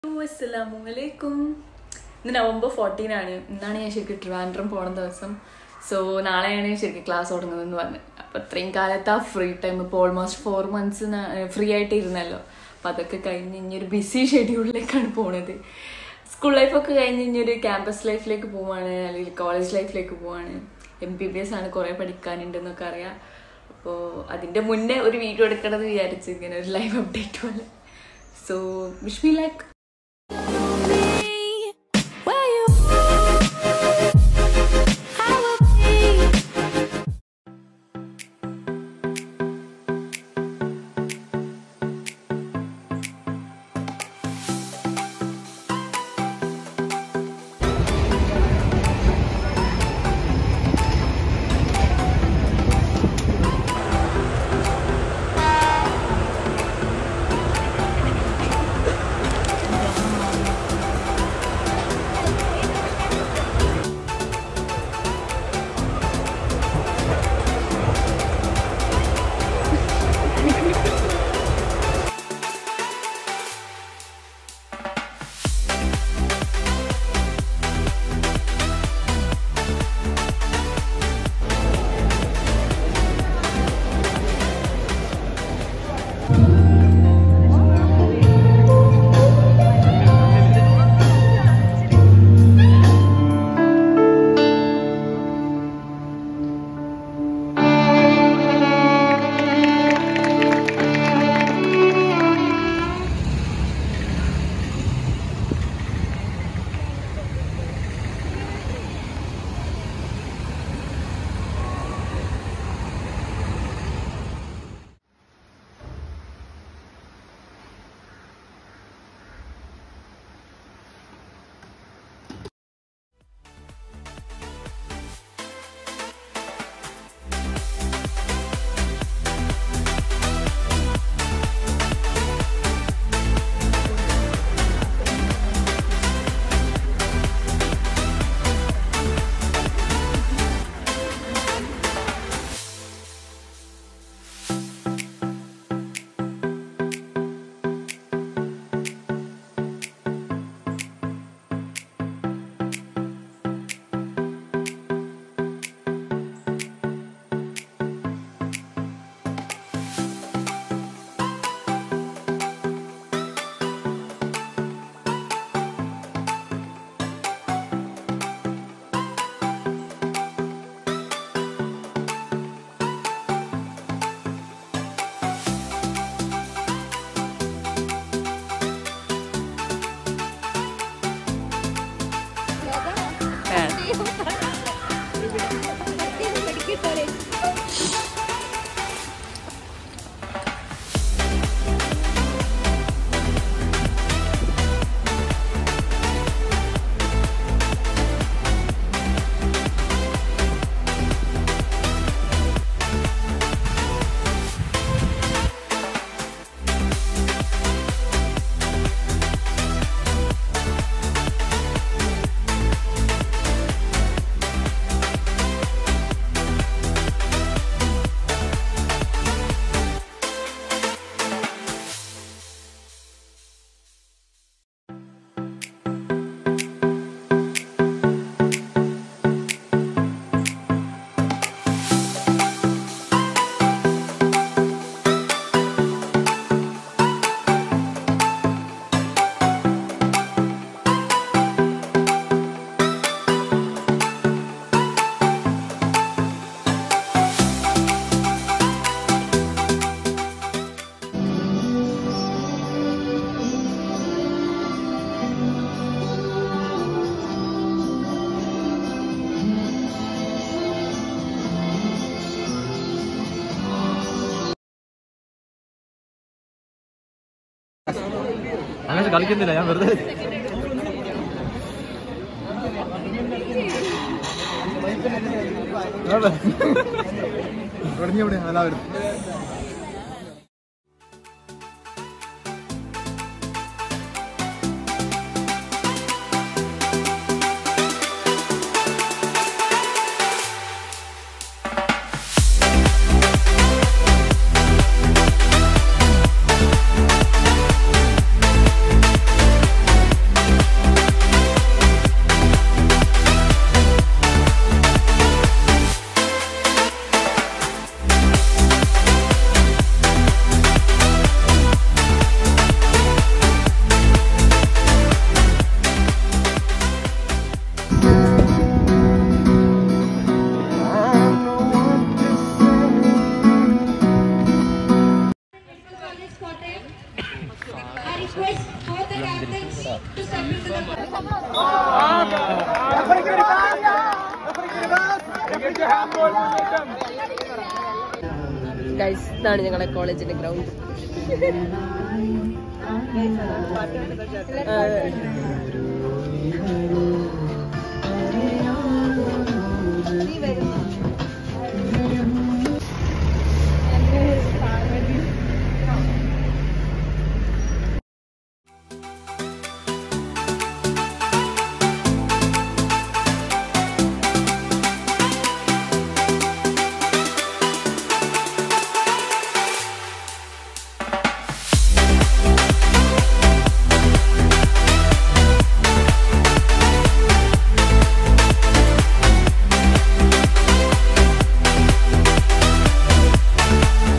അസ്സലാമലൈക്കും ഇന്ന് November fourteen ആണ് ഇന്നാണ് ഞാൻ ശരിക്കും ട്രിവാൻഡ്രം പോണ ദിവസം സോ നാളെയാണ് ശരിക്കും ക്ലാസ് തുടങ്ങുന്നതെന്ന് പറഞ്ഞു അപ്പോൾ ഇത്രയും കാലത്ത് ആ ഫ്രീ ടൈം ഇപ്പോൾ ഓൾമോസ്റ്റ് ഫോർ മന്ത്സ് ഫ്രീ ആയിട്ട് ഇരുന്നല്ലോ അപ്പം അതൊക്കെ കഴിഞ്ഞ് ഇനിയൊരു ബിസി ഷെഡ്യൂളിലേക്കാണ് പോണത് സ്കൂൾ ലൈഫൊക്കെ കഴിഞ്ഞ് ഇനിയൊരു ക്യാമ്പസ് ലൈഫിലേക്ക് പോവാണ് അല്ലെങ്കിൽ കോളേജ് ലൈഫിലേക്ക് പോവാണ് എം ബി ബി എസ് ആണ് കുറേ പഠിക്കാനുണ്ടെന്നൊക്കെ അറിയാം അപ്പോൾ അതിൻ്റെ മുന്നേ ഒരു വീഡിയോ എടുക്കണമെന്ന് വിചാരിച്ചു ഇങ്ങനെ ഒരു ലൈവ് അപ്ഡേറ്റ് പോലെ so wish me like Where you I will be അങ്ങനെ കളിക്കുന്നില്ല ഞാൻ വെറുതെ തുടങ്ങിയവിടെ എല്ലാവരും Where ഗൈസ് ഇതാണ് ഞങ്ങളുടെ കോളേജിന്റെ ഗ്രൗണ്ട്